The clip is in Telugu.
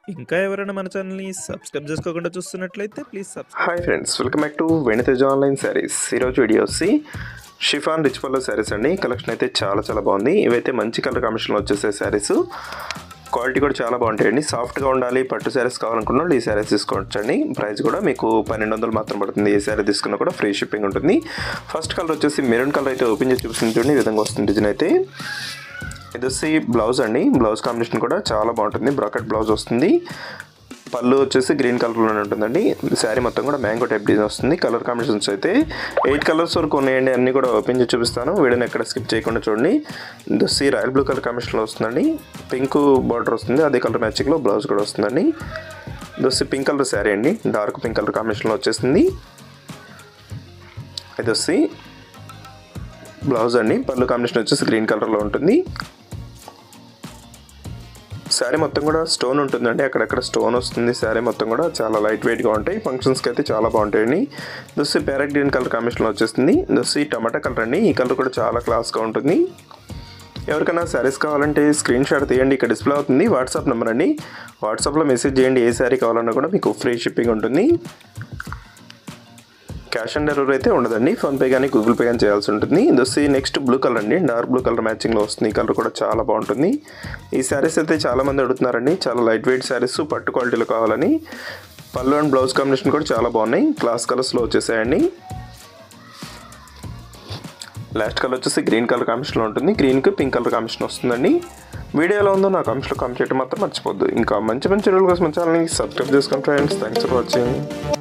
ఇంకా ఎవరైనా మన ఛానల్ని సబ్స్క్రైబ్ చేసుకోకుండా చూస్తున్నట్లయితే please subscribe hi friends welcome back to Veniteja online saris ఈరోజు వీడియో వచ్చి షిఫాన్ రిచ్ పల్లో శారీస్ అండి కలెక్షన్ అయితే చాలా చాలా బాగుంది ఇవైతే మంచి కలర్ కాంబినేషన్లో వచ్చేసే శారీస్ క్వాలిటీ కూడా చాలా బాగుంటాయండి సాఫ్ట్గా ఉండాలి పట్టు శారీస్ కావాలనుకున్న వాళ్ళు ఈ శారీస్ తీసుకోవచ్చండి ప్రైస్ కూడా మీకు పన్నెండు వందలు మాత్రం పడుతుంది ఏ శారీ తీసుకున్నా కూడా ఫ్రీ షిప్పింగ్ ఉంటుంది ఫస్ట్ కలర్ వచ్చేసి మెరూన్ కలర్ అయితే ఓపెన్ చేసి చూపిస్తుంది చూడండి ఈ విధంగా వస్తుంది డిజైన్ అయితే ఇది వచ్చి బ్లౌజ్ అండి బ్లౌజ్ కాంబినేషన్ కూడా చాలా బాగుంటుంది బ్రాకెట్ బ్లౌజ్ వస్తుంది పళ్ళు వచ్చేసి గ్రీన్ కలర్లోనే ఉంటుందండి శారీ మొత్తం కూడా మ్యాంగో టైప్ డిజైన్ వస్తుంది కలర్ కాంబినేషన్స్ అయితే ఎయిట్ కలర్స్ వరకు ఉన్నాయండి అన్నీ కూడా ఓపెన్ చేసి చూపిస్తాను వీడియోని ఎక్కడ స్కిప్ చేయకుండా చూడండి దొస్సి రాయల్ బ్లూ కలర్ కాంబినేషన్లో వస్తుందండి పింక్ బార్డర్ వస్తుంది అదే కలర్ మ్యాచింగ్లో బ్లౌజ్ కూడా వస్తుందండి దొస్సి పింక్ కలర్ శారీ అండి డార్క్ పింక్ కలర్ కాంబినేషన్లో వచ్చేసింది ఇది వచ్చి బ్లౌజ్ అండి పళ్ళు కాంబినేషన్ వచ్చేసి గ్రీన్ కలర్లో ఉంటుంది శారీ మొత్తం కూడా స్టోన్ ఉంటుందండి అక్కడక్కడ స్టోన్ వస్తుంది శారీ మొత్తం కూడా చాలా లైట్ వెయిట్గా ఉంటాయి ఫంక్షన్స్కి అయితే చాలా బాగుంటాయండి దొస్సి ప్యారెట్ గ్రీన్ కలర్ కాంబినేషన్లో వచ్చేస్తుంది దొస్సి టమాటా కలర్ అండి ఈ కలర్ కూడా చాలా క్లాస్గా ఉంటుంది ఎవరికైనా శారీస్ కావాలంటే స్క్రీన్ షాట్ తీయండి ఇక్కడ డిస్ప్లే అవుతుంది వాట్సాప్ నెంబర్ అండి వాట్సాప్లో మెసేజ్ చేయండి ఏ శారీ కావాలన్నా కూడా మీకు ఫ్రీ షిప్పింగ్ ఉంటుంది క్యాష్ ఆన్ డెలివరీ అయితే ఉండదండి ఫోన్పే కానీ గూగుల్ పే కానీ చేయాల్సి ఉంటుంది ఇది వచ్చి నెక్స్ట్ బ్లూ కలర్ అండి డార్క్ బ్లూ కలర్ మ్యాచింగ్లో వస్తుంది ఈ కలర్ కూడా చాలా బాగుంటుంది ఈ శారీస్ అయితే చాలామంది అడుగుతున్నారండి చాలా లైట్ వెయిట్ శారీస్ పట్టు క్వాలిటీలో కావాలని పళ్ళు అండ్ బ్లౌజ్ కాంబినేషన్ కూడా చాలా బాగున్నాయి క్లాస్ కలర్స్లో వచ్చేసాయండి లాస్ట్ కలర్ వచ్చేసి గ్రీన్ కలర్ కాంబినేషన్లో ఉంటుంది గ్రీన్కి పింక్ కలర్ కాంబినేషన్ వస్తుందండి వీడియో ఎలా ఉందో నా కామెంట్స్లో కామెంట్ చేయడం మాత్రం మర్చిపోద్దు ఇంకా మంచి మంచి వీడియోల కోసం ఛానల్ని సబ్స్క్రైబ్ చేసుకోండి ఫ్రెండ్స్ థ్యాంక్స్ ఫర్ వాచింగ్